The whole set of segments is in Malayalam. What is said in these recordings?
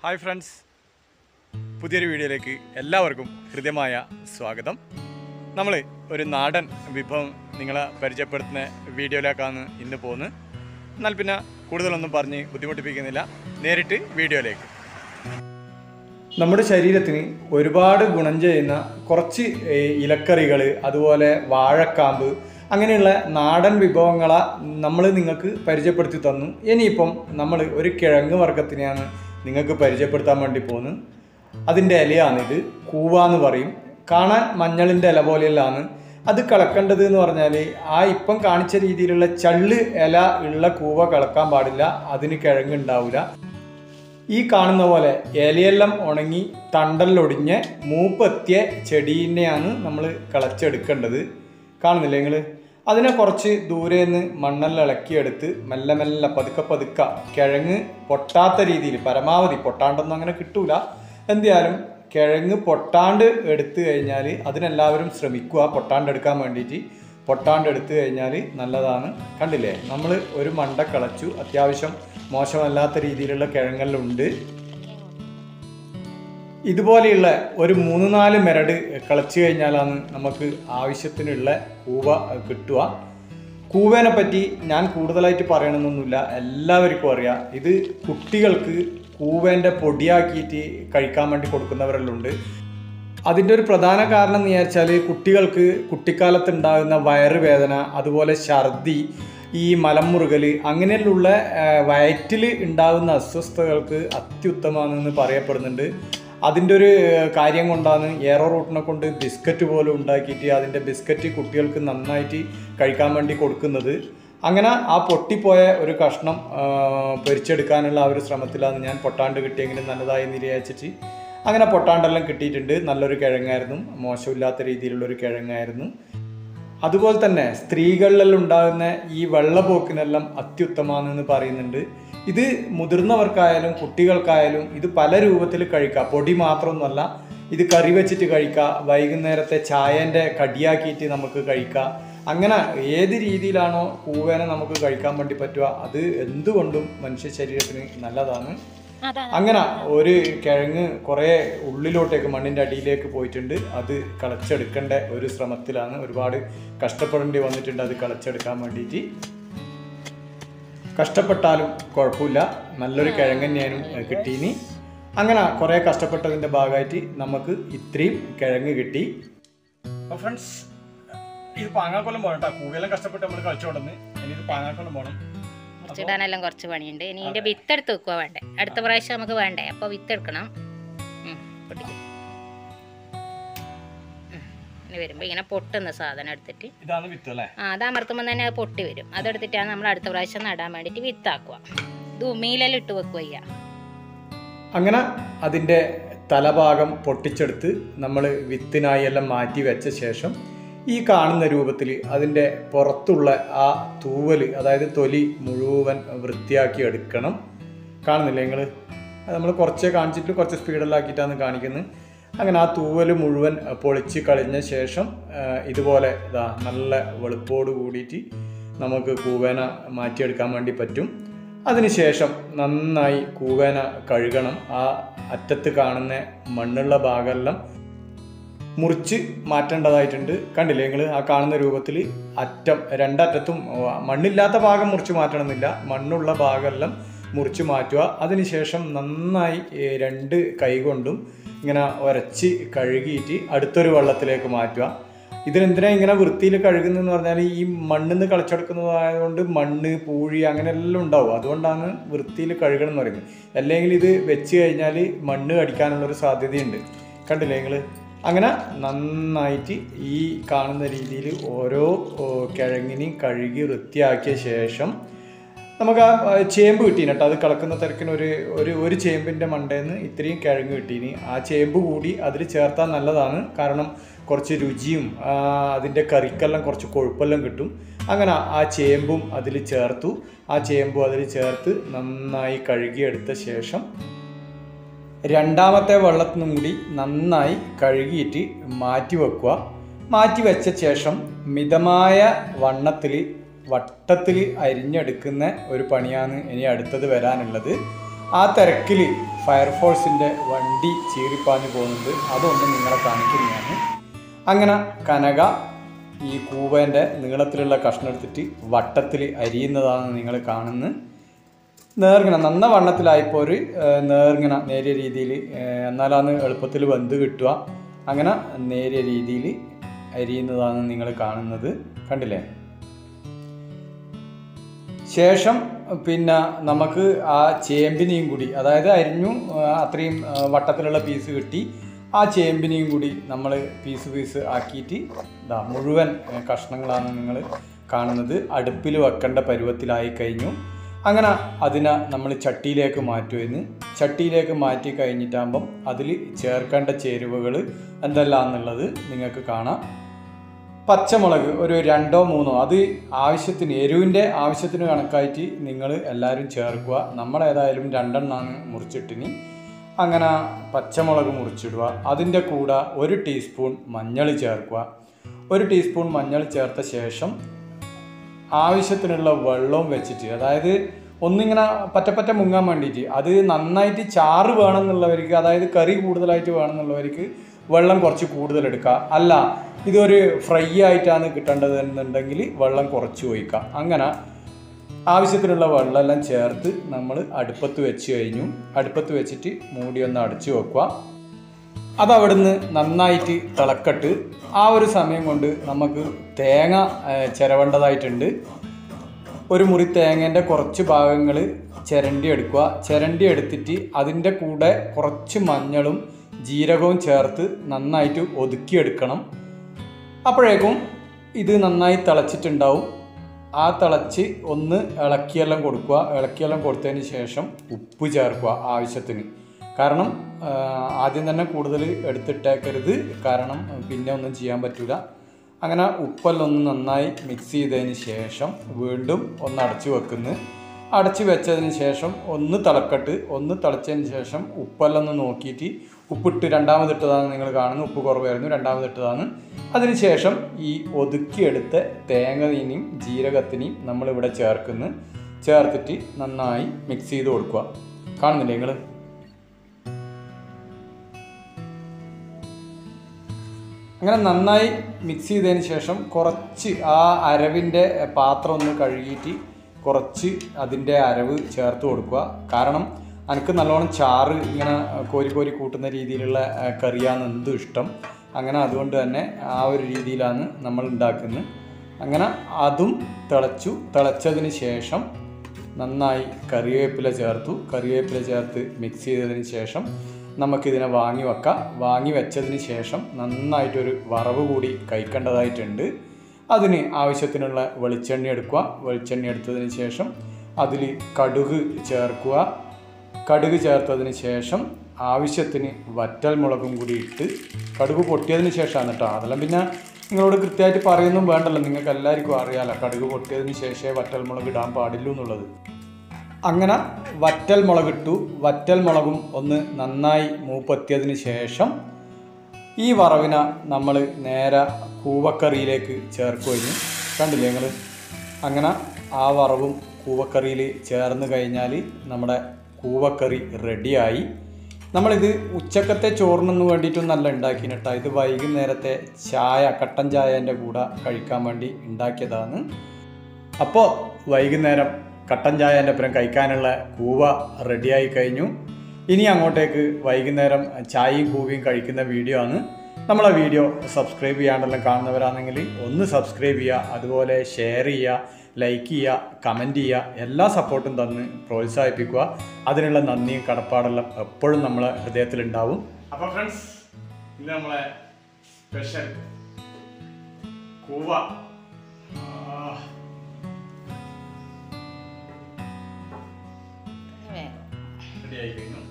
ഹായ് ഫ്രണ്ട്സ് പുതിയൊരു വീഡിയോയിലേക്ക് എല്ലാവർക്കും ഹൃദ്യമായ സ്വാഗതം നമ്മൾ ഒരു നാടൻ വിഭവം നിങ്ങളെ പരിചയപ്പെടുത്തുന്ന വീഡിയോയിലേക്കാണ് ഇന്ന് പോകുന്നത് എന്നാൽ പിന്നെ കൂടുതലൊന്നും പറഞ്ഞ് ബുദ്ധിമുട്ടിപ്പിക്കുന്നില്ല നേരിട്ട് വീഡിയോയിലേക്ക് നമ്മുടെ ശരീരത്തിന് ഒരുപാട് ഗുണം ചെയ്യുന്ന കുറച്ച് ഇലക്കറികൾ അതുപോലെ വാഴക്കാമ്പ് അങ്ങനെയുള്ള നാടൻ വിഭവങ്ങളെ നമ്മൾ നിങ്ങൾക്ക് പരിചയപ്പെടുത്തി തന്നു ഇനിയിപ്പം നമ്മൾ ഒരു കിഴങ്ങ് വർഗത്തിനെയാണ് നിങ്ങൾക്ക് പരിചയപ്പെടുത്താൻ വേണ്ടി പോകുന്നത് അതിൻ്റെ ഇലയാണിത് കൂവ എന്ന് പറയും കാണാൻ മഞ്ഞളിൻ്റെ ഇല പോലെയുള്ളതാണ് അത് കളക്കേണ്ടത് എന്ന് പറഞ്ഞാൽ ആ ഇപ്പം കാണിച്ച രീതിയിലുള്ള ചള്ള് ഇല ഉള്ള കൂവ കളക്കാൻ പാടില്ല അതിന് കിഴങ്ങുണ്ടാവില്ല ഈ കാണുന്ന പോലെ ഇലയെല്ലാം ഉണങ്ങി തണ്ടല്ലൊടിഞ്ഞ് മൂപ്പെത്തിയ ചെടീനെയാണ് നമ്മൾ കളച്ചെടുക്കേണ്ടത് കാണുന്നില്ലേ നിങ്ങൾ അതിനെ കുറച്ച് ദൂരെ നിന്ന് മണ്ണെല്ലാം ഇളക്കിയെടുത്ത് മെല്ലെ മെല്ലെ പതുക്കെ പതുക്ക കിഴങ്ങ് പൊട്ടാത്ത രീതിയിൽ പരമാവധി പൊട്ടാണ്ടൊന്നും അങ്ങനെ കിട്ടൂല എന്തായാലും കിഴങ്ങ് പൊട്ടാണ്ട് എടുത്തു കഴിഞ്ഞാൽ അതിനെല്ലാവരും ശ്രമിക്കുക പൊട്ടാണ്ട് എടുക്കാൻ വേണ്ടിയിട്ട് പൊട്ടാണ്ട് എടുത്തു കഴിഞ്ഞാൽ നല്ലതാണ് കണ്ടില്ലേ നമ്മൾ ഒരു മണ്ട കളച്ചു അത്യാവശ്യം മോശമല്ലാത്ത രീതിയിലുള്ള കിഴങ്ങെല്ലാം ഇതുപോലെയുള്ള ഒരു മൂന്ന് നാല് മെരട് കളച്ചു കഴിഞ്ഞാലാണ് നമുക്ക് ആവശ്യത്തിനുള്ള കൂവ കിട്ടുക കൂവേനെ പറ്റി ഞാൻ കൂടുതലായിട്ട് പറയണമെന്നൊന്നുമില്ല എല്ലാവർക്കും അറിയാം ഇത് കുട്ടികൾക്ക് കൂവേൻ്റെ പൊടിയാക്കിയിട്ട് കഴിക്കാൻ വേണ്ടി കൊടുക്കുന്നവരെല്ലാം ഉണ്ട് അതിൻ്റെ ഒരു പ്രധാന കാരണം എന്ന് വിചാരിച്ചാൽ കുട്ടികൾക്ക് കുട്ടിക്കാലത്ത് ഉണ്ടാകുന്ന വയറുവേദന അതുപോലെ ഛർദി ഈ മലമുറുകൽ അങ്ങനെയുള്ള വയറ്റിൽ ഉണ്ടാകുന്ന അസ്വസ്ഥതകൾക്ക് അത്യുത്തമമാണെന്ന് പറയപ്പെടുന്നുണ്ട് അതിൻ്റെ ഒരു കാര്യം കൊണ്ടാണ് ഏറോ റൂട്ടിനെ കൊണ്ട് ബിസ്ക്കറ്റ് പോലും ഉണ്ടാക്കിയിട്ട് അതിൻ്റെ ബിസ്ക്കറ്റ് കുട്ടികൾക്ക് നന്നായിട്ട് കഴിക്കാൻ വേണ്ടി കൊടുക്കുന്നത് അങ്ങനെ ആ പൊട്ടിപ്പോയ ഒരു കഷ്ണം ആ, പൊരിച്ചെടുക്കാനുള്ള ആ ഒരു ശ്രമത്തിലാണ് ഞാൻ പൊട്ടാണ്ട് കിട്ടിയെങ്കിലും നല്ലതായി നിര്യാച്ചിട്ട് അങ്ങനെ പൊട്ടാണ്ടെല്ലാം കിട്ടിയിട്ടുണ്ട് നല്ലൊരു കിഴങ്ങായിരുന്നു മോശമില്ലാത്ത രീതിയിലുള്ളൊരു കിഴങ്ങായിരുന്നു അതുപോലെ തന്നെ സ്ത്രീകളിലെല്ലാം ഉണ്ടാകുന്ന ഈ വെള്ളപ്പോക്കിനെല്ലാം അത്യുത്തമാണെന്ന് പറയുന്നുണ്ട് ഇത് മുതിർന്നവർക്കായാലും കുട്ടികൾക്കായാലും ഇത് പല രൂപത്തിൽ കഴിക്കാം പൊടി മാത്രമൊന്നുമല്ല ഇത് കറി വെച്ചിട്ട് കഴിക്കാം വൈകുന്നേരത്തെ ചായൻ്റെ കടിയാക്കിയിട്ട് നമുക്ക് കഴിക്കാം അങ്ങനെ ഏത് രീതിയിലാണോ കൂവേനെ നമുക്ക് കഴിക്കാൻ വേണ്ടി പറ്റുക അത് എന്തുകൊണ്ടും മനുഷ്യ ശരീരത്തിന് നല്ലതാണ് അങ്ങനെ ഒരു കിഴങ്ങ് കുറേ ഉള്ളിലോട്ടേക്ക് മണ്ണിൻ്റെ അടിയിലേക്ക് പോയിട്ടുണ്ട് അത് കളച്ചെടുക്കേണ്ട ഒരു ശ്രമത്തിലാണ് ഒരുപാട് കഷ്ടപ്പെടേണ്ടി വന്നിട്ടുണ്ട് അത് കളച്ചെടുക്കാൻ വേണ്ടിയിട്ട് കഷ്ടപ്പെട്ടാലും കുഴപ്പമില്ല നല്ലൊരു കിഴങ്ങ് തന്നെയാണ് കിട്ടീനി അങ്ങനെ കുറേ കഷ്ടപ്പെട്ടതിൻ്റെ ഭാഗമായിട്ട് നമുക്ക് ഇത്രയും കിഴങ്ങ് കിട്ടി ഫ്രണ്ട്സ് ഇത് പാങ്ങാക്കൊല്ലം പോകണം കേട്ടോ കൂവെല്ലാം കഷ്ടപ്പെട്ട് നമ്മൾ കളിച്ചോണ്ടെന്ന് ഇനി ഇത് പാങ്ങാക്കൊല്ലം പോകണം മുറിച്ചിടാനെല്ലാം കുറച്ച് പണിയുണ്ട് ഇനി ഇതിന്റെ വിത്ത് എടുത്ത് വെക്കുക വേണ്ടേ അടുത്ത പ്രാവശ്യം നമുക്ക് വേണ്ടേ അപ്പൊ വിത്ത് എടുക്കണം ഉം, പൊട്ടിക്ക്. ഉം, ഇനി വരുമ്പോ ഇങ്ങനെ പൊട്ടുന്ന സാധനം എടുത്തിട്ട് ഇതാണ് വിത്ത് അല്ലേ ആ അത് അമർത്തുമ്പോൾ തന്നെ അത് പൊട്ടി വരും അതെടുത്തിട്ടാണ് നമ്മൾ അടുത്ത പ്രാവശ്യം നടാൻ വേണ്ടിയിട്ട് വിത്താക്കുക ഇത് ഉമിയിലെല്ലാം ഇട്ട് വെക്കുക ചെയ്യാം അങ്ങനെ അതിൻ്റെ തലഭാഗം പൊട്ടിച്ചെടുത്ത് നമ്മൾ വിത്തിനായി എല്ലാം മാറ്റി വെച്ച ശേഷം ഈ കാണുന്ന രൂപത്തിൽ അതിൻ്റെ പുറത്തുള്ള ആ തൂവൽ അതായത് തൊലി മുഴുവൻ വൃത്തിയാക്കി എടുക്കണം കാണുന്നില്ലേ നിങ്ങൾ നമ്മൾ കുറച്ചേ കാണിച്ചിട്ട് കുറച്ച് സ്പീഡിലാക്കിയിട്ടാണ് കാണിക്കുന്നത് അങ്ങനെ ആ തൂവൽ മുഴുവൻ പൊളിച്ച് കളഞ്ഞ ശേഷം ആ, ഇതുപോലെ ഇതാ നല്ല വെളുപ്പോട് കൂടിയിട്ട് നമുക്ക് കൂവേന മാറ്റിയെടുക്കാൻ വേണ്ടി പറ്റും അതിനുശേഷം നന്നായി കൂവേന കഴുകണം ആ അറ്റത്ത് കാണുന്ന മണ്ണുള്ള ഭാഗമെല്ലാം മുറിച്ച് മാറ്റേണ്ടതായിട്ടുണ്ട് കണ്ടില്ലേ നിങ്ങൾ ആ കാണുന്ന രൂപത്തിൽ അറ്റം രണ്ടറ്റത്തും ഓ, മണ്ണില്ലാത്ത ഭാഗം മുറിച്ച് മാറ്റണമെന്നില്ല മണ്ണുള്ള ഭാഗമെല്ലാം മുറിച്ച് മാറ്റുക അതിനുശേഷം നന്നായി ഏ, രണ്ട് കൈ കൊണ്ടും ഇങ്ങനെ ഉരച്ച് കഴുകിയിട്ട് അടുത്തൊരു വെള്ളത്തിലേക്ക് മാറ്റുക ഇതിനെന്തിനാ ഇങ്ങനെ വൃത്തിയിൽ കഴുകുന്നതെന്ന് പറഞ്ഞാൽ ഈ മണ്ണിന്ന് കളിച്ചെടുക്കുന്നതായതുകൊണ്ട് മണ്ണ് പൂഴി അങ്ങനെ എല്ലാം ഉണ്ടാവും അതുകൊണ്ടാണ് വൃത്തിയിൽ കഴുകണം എന്ന് പറയുന്നത് അല്ലെങ്കിൽ ഇത് വെച്ച് കഴിഞ്ഞാൽ മണ്ണ് കടിക്കാനുള്ളൊരു സാധ്യതയുണ്ട് കണ്ടില്ലേ നിങ്ങൾ അങ്ങനെ നന്നായിട്ട് ഈ കാണുന്ന രീതിയിൽ ഓരോ ഓ, കിഴങ്ങിനെയും കഴുകി വൃത്തിയാക്കിയ ശേഷം നമുക്ക് ആ ആ, ചേമ്പ് കിട്ടീന് കേട്ടോ അത് കളക്കുന്ന തിരക്കിന് ഒരു ഒരു ഒരു ചേമ്പിൻ്റെ മണ്ടേന്ന് ഇത്രയും കിഴങ്ങ് കിട്ടീനി ആ ചേമ്പ് കൂടി അതിൽ ചേർത്താൽ നല്ലതാണ് കാരണം കുറച്ച് രുചിയും ആ, അതിൻ്റെ കറിക്കെല്ലാം കുറച്ച് കൊഴുപ്പെല്ലാം കിട്ടും അങ്ങനെ ആ ചേമ്പും അതിൽ ചേർത്തു ആ ചേമ്പും അതിൽ ചേർത്ത് നന്നായി കഴുകിയെടുത്ത ശേഷം രണ്ടാമത്തെ വെള്ളത്തിനും കൂടി നന്നായി കഴുകിയിട്ട് മാറ്റി വെക്കുക മാറ്റി വെച്ച ശേഷം മിതമായ വണ്ണത്തിൽ വട്ടത്തിൽ അരിഞ്ഞെടുക്കുന്ന ഒരു പണിയാണ് ഇനി അടുത്തത് വരാനുള്ളത് ആ തിരക്കിൽ ഫയർഫോഴ്സിൻ്റെ വണ്ടി ചീറിപ്പാഞ്ഞു പോകുന്നുണ്ട് അതൊന്ന് നിങ്ങളെ കാണിക്കുന്നതാണ് അങ്ങനെ കനക ഈ കൂവേൻ്റെ നീളത്തിലുള്ള കഷ്ണം എടുത്തിട്ട് വട്ടത്തിൽ അരിയുന്നതാണ് നിങ്ങൾ കാണുന്നത് നേർങ്ങനെ നന്ന വണ്ണത്തിലായപ്പോൾ ഒരു ഏഹ്, നേർങ്ങനെ നേരിയ രീതിയിൽ എന്നാലാണ് എളുപ്പത്തിൽ വെന്ത് കിട്ടുക അങ്ങനെ നേരിയ രീതിയിൽ അരിയുന്നതാണ് നിങ്ങൾ കാണുന്നത് കണ്ടില്ലേ ശേഷം പിന്നെ നമുക്ക് ആ ചേമ്പിനെയും കൂടി അതായത് അരിഞ്ഞു ആ, അത്രയും ആ, വട്ടത്തിലുള്ള പീസ് കിട്ടി ആ ചേമ്പിനെയും കൂടി നമ്മൾ പീസ് പീസ് ആക്കിയിട്ട് ഇതാ മുഴുവൻ ഏ, കഷ്ണങ്ങളാണ് നിങ്ങൾ കാണുന്നത് അടുപ്പിൽ വെക്കേണ്ട പരുവത്തിലായി കഴിഞ്ഞു അങ്ങനെ അതിനെ നമ്മൾ ചട്ടിയിലേക്ക് മാറ്റുമെന്ന് ചട്ടിയിലേക്ക് മാറ്റി കഴിഞ്ഞിട്ടാകുമ്പം അതിൽ ചേർക്കേണ്ട ചേരുവകൾ എന്തെല്ലാം എന്നുള്ളത് നിങ്ങൾക്ക് കാണാം പച്ചമുളക് ഒരു രണ്ടോ മൂന്നോ അത് ആവശ്യത്തിന് എരിവിൻ്റെ ആവശ്യത്തിന് കണക്കായിട്ട് നിങ്ങൾ എല്ലാവരും ചേർക്കുക നമ്മളേതായാലും രണ്ടെണ്ണമാണ് മുറിച്ചിട്ടിനി അങ്ങനെ പച്ചമുളക് മുറിച്ചിടുക അതിൻ്റെ കൂടെ ഒരു ടീസ്പൂൺ മഞ്ഞൾ ചേർക്കുക ഒരു ടീസ്പൂൺ മഞ്ഞൾ ചേർത്ത ശേഷം ആവശ്യത്തിനുള്ള വെള്ളവും വെച്ചിട്ട് അതായത് ഒന്നിങ്ങനെ പറ്റ പറ്റ മുങ്ങാൻ വേണ്ടിയിട്ട് അത് നന്നായിട്ട് ചാറ് വേണമെന്നുള്ളവർക്ക് അതായത് കറി കൂടുതലായിട്ട് വേണമെന്നുള്ളവർക്ക് വെള്ളം കുറച്ച് കൂടുതൽ എടുക്കുക അല്ല ഇതൊരു ഫ്രൈ ആയിട്ടാണ് കിട്ടേണ്ടത് എന്നുണ്ടെങ്കിൽ വെള്ളം കുറച്ച് ഒഴിക്കാം അങ്ങനെ ആവശ്യത്തിനുള്ള വെള്ളമെല്ലാം ചേർത്ത് നമ്മൾ അടുപ്പത്ത് വെച്ച് കഴിഞ്ഞു അടുപ്പത്ത് വെച്ചിട്ട് മൂടി ഒന്ന് അടച്ചു വെക്കുക അതവിടുന്ന് നന്നായിട്ട് തിളക്കട്ട് ആ ഒരു സമയം കൊണ്ട് നമുക്ക് തേങ്ങ ഏഹ്, ചിരവേണ്ടതായിട്ടുണ്ട് ഒരു മുറി തേങ്ങേൻ്റെ കുറച്ച് ഭാഗങ്ങൾ ചിരണ്ടി എടുക്കുക ചിരണ്ടി എടുത്തിട്ട് അതിൻ്റെ കൂടെ കുറച്ച് മഞ്ഞളും ജീരകവും ചേർത്ത് നന്നായിട്ട് ഒതുക്കിയെടുക്കണം അപ്പോഴേക്കും ഇത് നന്നായി തിളച്ചിട്ടുണ്ടാവും ആ തിളച്ച് ഒന്ന് ഇളക്കിയെല്ലാം കൊടുക്കുക ഇളക്കിയെല്ലാം കൊടുത്തതിന് ശേഷം ഉപ്പ് ചേർക്കുക ആവശ്യത്തിന് കാരണം ആ, ആദ്യം തന്നെ കൂടുതൽ എടുത്തിട്ടേക്കരുത് കാരണം പിന്നെ ഒന്നും ചെയ്യാൻ പറ്റില്ല അങ്ങനെ ഉപ്പെല്ലാം ഒന്ന് നന്നായി മിക്സ് ചെയ്തതിന് ശേഷം വീണ്ടും ഒന്ന് അടച്ചു വെക്കുന്നു അടച്ചു വെച്ചതിന് ശേഷം ഒന്ന് തിളക്കട്ട് ഒന്ന് തിളച്ചതിന് ശേഷം ഉപ്പെല്ലാം ഒന്ന് നോക്കിയിട്ട് ഉപ്പിട്ട് രണ്ടാമതിട്ടതാണ് നിങ്ങൾ കാണുന്നത് ഉപ്പ് കുറവായിരുന്നു രണ്ടാമതിട്ടതാണ് അതിനുശേഷം ഈ ഒതുക്കിയെടുത്ത തേങ്ങനെയും ജീരകത്തിനെയും നമ്മളിവിടെ ചേർക്കുന്നു ചേർത്തിട്ട് നന്നായി മിക്സ് ചെയ്ത് കൊടുക്കുക കാണുന്നില്ലേ നിങ്ങൾ അങ്ങനെ നന്നായി മിക്സ് ചെയ്തതിന് ശേഷം കുറച്ച് ആ അരവിൻ്റെ പാത്രം ഒന്ന് കഴുകിയിട്ട് കുറച്ച് അതിൻ്റെ അരവ് ചേർത്ത് കൊടുക്കുക കാരണം എനിക്ക് നല്ലോണം ചാറ് ഇങ്ങനെ കോരി കോരി കൂട്ടുന്ന രീതിയിലുള്ള ആ, കറിയാണ് എന്തും ഇഷ്ടം അങ്ങനെ അതുകൊണ്ട് തന്നെ ആ ഒരു രീതിയിലാണ് നമ്മൾ ഉണ്ടാക്കുന്നത് അങ്ങനെ അതും തിളച്ചു തിളച്ചതിന് ശേഷം നന്നായി കറിവേപ്പില ചേർത്തു കറിവേപ്പില ചേർത്ത് മിക്സ് ചെയ്തതിന് ശേഷം നമുക്കിതിനെ വാങ്ങി വെക്കാം വാങ്ങി വെച്ചതിന് ശേഷം നന്നായിട്ടൊരു വറവ് കൂടി കഴിക്കേണ്ടതായിട്ടുണ്ട് അതിന് ആവശ്യത്തിനുള്ള വെളിച്ചെണ്ണ എടുക്കുക വെളിച്ചെണ്ണ എടുത്തതിന് ശേഷം അതിൽ കടുക് ചേർക്കുക കടുക് ചേർത്തതിന് ശേഷം ആവശ്യത്തിന് വറ്റൽ മുളകും കൂടി ഇട്ട് കടുക് പൊട്ടിയതിന് ശേഷമാണ് കേട്ടോ അതെല്ലാം പിന്നെ നിങ്ങളോട് കൃത്യമായിട്ട് പറയുന്നും വേണ്ടല്ലോ നിങ്ങൾക്ക് എല്ലാവർക്കും അറിയാലോ കടുക് പൊട്ടിയതിന് ശേഷമേ വറ്റൽ മുളക് ഇടാൻ പാടില്ലൂ എന്നുള്ളത് അങ്ങനെ വറ്റൽ മുളകിട്ടു വറ്റൽ മുളകും ഒന്ന് നന്നായി മൂപ്പത്തിയതിന് ശേഷം ഈ വറവിന നമ്മൾ നേരെ കൂവക്കറിയിലേക്ക് ചേർക്കുകയും കണ്ടില്ലേ നിങ്ങൾ അങ്ങനെ ആ വറവും കൂവക്കറിയിൽ ചേർന്ന് കഴിഞ്ഞാൽ നമ്മുടെ കൂവക്കറി റെഡിയായി നമ്മളിത് ഉച്ചക്കത്തെ ചോറിനൊന്നും വേണ്ടിയിട്ടൊന്നല്ല ഉണ്ടാക്കിന് കേട്ടോ ഇത് വൈകുന്നേരത്തെ ചായ കട്ടൻ ചായൻ്റെ കൂടെ കഴിക്കാൻ വേണ്ടി ഉണ്ടാക്കിയതാണ് അപ്പോൾ വൈകുന്നേരം കട്ടൻ ചായൻ്റെ ഒപ്പം കഴിക്കാനുള്ള കൂവ റെഡിയായി കഴിഞ്ഞു ഇനി അങ്ങോട്ടേക്ക് വൈകുന്നേരം ചായയും കൂവയും കഴിക്കുന്ന വീഡിയോ ആണ് നമ്മളെ വീഡിയോ സബ്സ്ക്രൈബ് ചെയ്യാണ്ടെല്ലാം കാണുന്നവരാണെങ്കിൽ ഒന്ന് സബ്സ്ക്രൈബ് ചെയ്യുക അതുപോലെ ഷെയർ ചെയ്യുക ലൈക്ക് ചെയ്യുക കമൻറ്റ് ചെയ്യുക എല്ലാ സപ്പോർട്ടും തന്ന് പ്രോത്സാഹിപ്പിക്കുക അതിനുള്ള നന്ദിയും കടപ്പാടെല്ലാം എപ്പോഴും നമ്മളെ ഹൃദയത്തിലുണ്ടാവും അപ്പോൾ ഫ്രണ്ട്സ് ഇത് നമ്മളെ സ്പെഷ്യൽ കൂവ ആ, റെഡിയായി കഴിഞ്ഞു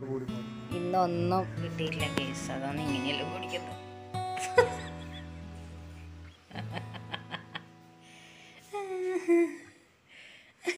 കൂടി പോയി ഇന്നൊന്നും കിട്ടിയില്ല കേസ് അതാണ് ഇങ്ങനെയല്ലോ കുടിക്കുന്നത്